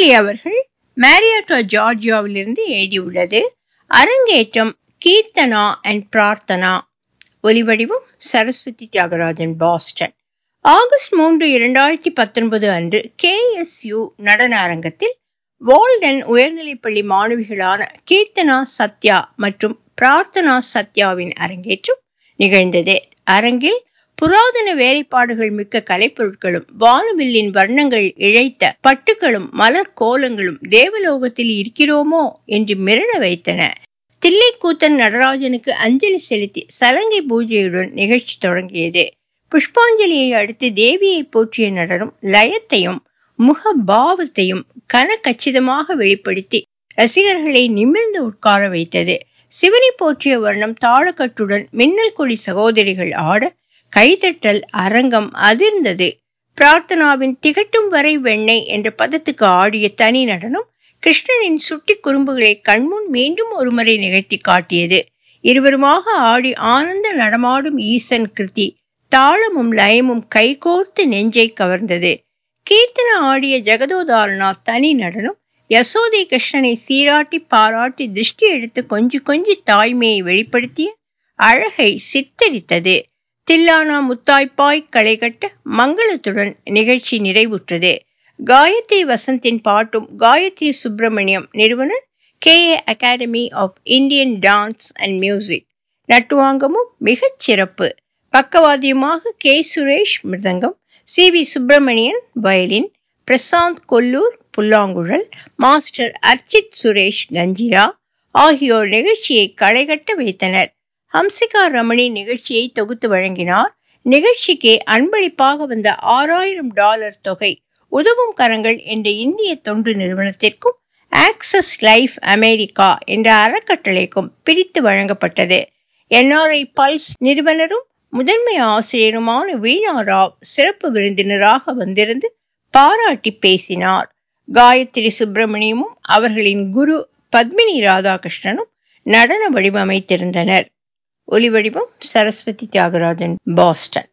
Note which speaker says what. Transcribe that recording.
Speaker 1: புஷ்பாஞ்சலி அவர்கள் மேரியாட்டோ ஜார்ஜியாவிலிருந்து எழுதியுள்ளது அரங்கேற்றம் கீர்த்தனா அண்ட் பிரார்த்தனா ஒலிவடிவம் சரஸ்வதி தியாகராஜன் பாஸ்டன் ஆகஸ்ட் மூன்று இரண்டாயிரத்தி பத்தொன்பது அன்று கேஎஸ்யூ நடன அரங்கத்தில் வால்டன் உயர்நிலைப்பள்ளி மாணவிகளான கீர்த்தனா சத்யா மற்றும் பிரார்த்தனா சத்யாவின் அரங்கேற்றம் நிகழ்ந்தது அரங்கில் புராதன வேலைப்பாடுகள் மிக்க கலைப்பொருட்களும் வானவில்லின் வர்ணங்கள் இழைத்த பட்டுகளும் மலர் கோலங்களும் தேவலோகத்தில் இருக்கிறோமோ என்று மிரள வைத்தன தில்லைக்கூத்தன் நடராஜனுக்கு அஞ்சலி செலுத்தி சலங்கை பூஜையுடன் நிகழ்ச்சி தொடங்கியது புஷ்பாஞ்சலியை அடுத்து தேவியை போற்றிய நடனம் லயத்தையும் முக பாவத்தையும் கன கச்சிதமாக வெளிப்படுத்தி ரசிகர்களை நிமிர்ந்து உட்கார வைத்தது சிவனை போற்றிய வர்ணம் தாளக்கட்டுடன் மின்னல் கொடி சகோதரிகள் ஆட கைதட்டல் அரங்கம் அதிர்ந்தது பிரார்த்தனாவின் திகட்டும் வரை வெண்ணெய் என்ற பதத்துக்கு ஆடிய தனி நடனம் கிருஷ்ணனின் சுட்டி குறும்புகளை கண்முன் மீண்டும் ஒருமுறை நிகழ்த்தி காட்டியது இருவருமாக ஆடி ஆனந்த நடமாடும் ஈசன் கிருதி தாளமும் லயமும் கைகோர்த்து நெஞ்சை கவர்ந்தது கீர்த்தனா ஆடிய ஜெகதோதாரணா தனி நடனம் யசோதை கிருஷ்ணனை சீராட்டி பாராட்டி திருஷ்டி எடுத்து கொஞ்சி கொஞ்சி தாய்மையை வெளிப்படுத்திய அழகை சித்தரித்தது தில்லானா முத்தாய்ப்பாய் களைகட்ட மங்களத்துடன் நிகழ்ச்சி நிறைவுற்றது காயத்ரி வசந்தின் பாட்டும் காயத்ரி சுப்பிரமணியம் நிறுவனர் K A academy of Indian dance and music நட்டுவாங்கமும் மிகச் சிறப்பு பக்கவாதியமாக K Suresh mridangam C V Subramanian violin Prashanth Kollur புல்லாங்குழல் மாஸ்டர் அர்ச்சித் சுரேஷ் கஞ்சிரா ஆகியோர் நிகழ்ச்சியை களைகட்ட வைத்தனர் ஹம்சிகா ரமணி நிகழ்ச்சியை தொகுத்து வழங்கினார் நிகழ்ச்சிக்கு அன்பளிப்பாக வந்த ஆறாயிரம் டாலர் தொகை உதவும் கரங்கள் என்ற இந்திய தொண்டு நிறுவனத்திற்கும் ஆக்சஸ் லைஃப் அமெரிக்கா என்ற அறக்கட்டளைக்கும் பிரித்து வழங்கப்பட்டது என்ஆர்ஐ பல்ஸ் நிறுவனரும் முதன்மை ஆசிரியருமான வீணா ராவ் சிறப்பு விருந்தினராக வந்திருந்து பாராட்டி பேசினார் காயத்ரி சுப்பிரமணியமும் அவர்களின் குரு பத்மினி ராதாகிருஷ்ணனும் நடன வடிவமைத்திருந்தனர் ஒலிவடிவம் சரஸ்வதி தியாகராஜன் பாஸ்டன்